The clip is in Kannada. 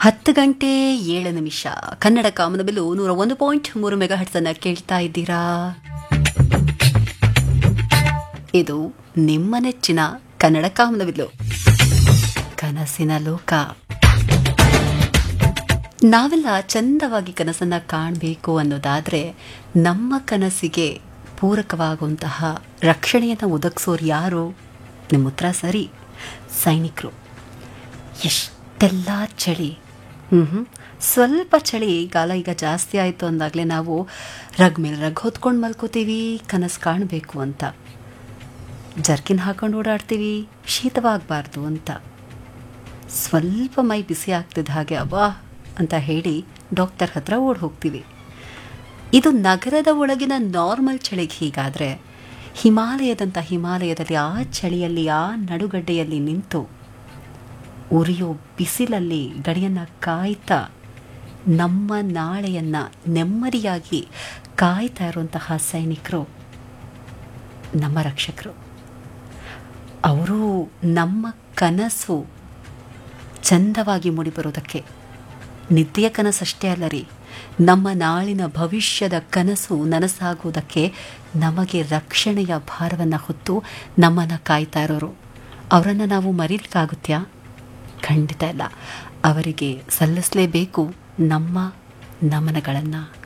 ಹತ್ತು ಗಂಟೆ ಏಳು ನಿಮಿಷ ಕನ್ನಡ ಕಾಮನಬಿಲ್ಲು ನೂರ ಒಂದು ಪಾಯಿಂಟ್ ಮೂರು ಮೆಗಾ ಅನ್ನ ಕೇಳ್ತಾ ಇದ್ದೀರಾ ಇದು ನಿಮ್ಮ ನೆಚ್ಚಿನ ಕನ್ನಡ ಕಾಮನಬಿಲ್ಲು ಕನಸಿನ ಲೋಕ ನಾವೆಲ್ಲ ಚಂದವಾಗಿ ಕನಸನ್ನ ಕಾಣಬೇಕು ಅನ್ನೋದಾದ್ರೆ ನಮ್ಮ ಕನಸಿಗೆ ಪೂರಕವಾಗುವಂತಹ ರಕ್ಷಣೆಯನ್ನು ಒದಗಿಸೋರು ಯಾರು ನಿಮ್ಮ ಉತ್ತರ ಸರಿ ಸೈನಿಕರು ಎಷ್ಟೆಲ್ಲ ಚಳಿ ಹ್ಞೂ ಸ್ವಲ್ಪ ಚಳಿಗಾಲ ಈಗ ಜಾಸ್ತಿ ಆಯಿತು ಅಂದಾಗಲೇ ನಾವು ರಗ್ ಮೇಲೆ ರಗ್ ಹೊತ್ಕೊಂಡು ಮಲ್ಕೋತೀವಿ ಕನಸು ಕಾಣಬೇಕು ಅಂತ ಜರ್ಕಿನ್ ಹಾಕೊಂಡು ಓಡಾಡ್ತೀವಿ ಶೀತವಾಗಬಾರ್ದು ಅಂತ ಸ್ವಲ್ಪ ಮೈ ಬಿಸಿ ಆಗ್ತಿದ್ದ ಹಾಗೆ ಅಬ್ಬಾ ಅಂತ ಹೇಳಿ ಡಾಕ್ಟರ್ ಹತ್ರ ಓಡ್ ಹೋಗ್ತೀವಿ ಇದು ನಗರದ ಒಳಗಿನ ನಾರ್ಮಲ್ ಚಳಿಗೆ ಹೀಗಾದರೆ ಹಿಮಾಲಯದಂಥ ಹಿಮಾಲಯದಲ್ಲಿ ಆ ಚಳಿಯಲ್ಲಿ ಆ ನಡುಗಡ್ಡೆಯಲ್ಲಿ ನಿಂತು ಉರಿಯೋ ಬಿಸಿಲಲ್ಲಿ ಗಡಿಯನ್ನು ಕಾಯ್ತಾ ನಮ್ಮ ನಾಳೆಯನ್ನು ನೆಮ್ಮದಿಯಾಗಿ ಕಾಯ್ತಾ ಇರುವಂತಹ ಸೈನಿಕರು ನಮ್ಮ ರಕ್ಷಕರು ಅವರು ನಮ್ಮ ಕನಸು ಚಂದವಾಗಿ ಮೂಡಿಬರೋದಕ್ಕೆ ನಿದ್ದೆಯ ಕನಸಷ್ಟೇ ಅಲ್ಲ ರೀ ನಮ್ಮ ನಾಳಿನ ಭವಿಷ್ಯದ ಕನಸು ನನಸಾಗುವುದಕ್ಕೆ ನಮಗೆ ರಕ್ಷಣೆಯ ಭಾರವನ್ನು ಹೊತ್ತು ನಮ್ಮನ್ನು ಕಾಯ್ತಾ ಇರೋರು ಅವರನ್ನು ನಾವು ಮರೀಲಿಕ್ಕಾಗುತ್ತ್ಯಾ ಖಂಡಿತ ಇಲ್ಲ ಅವರಿಗೆ ಸಲ್ಲಿಸಲೇಬೇಕು ನಮ್ಮ ನಮನಗಳನ್ನು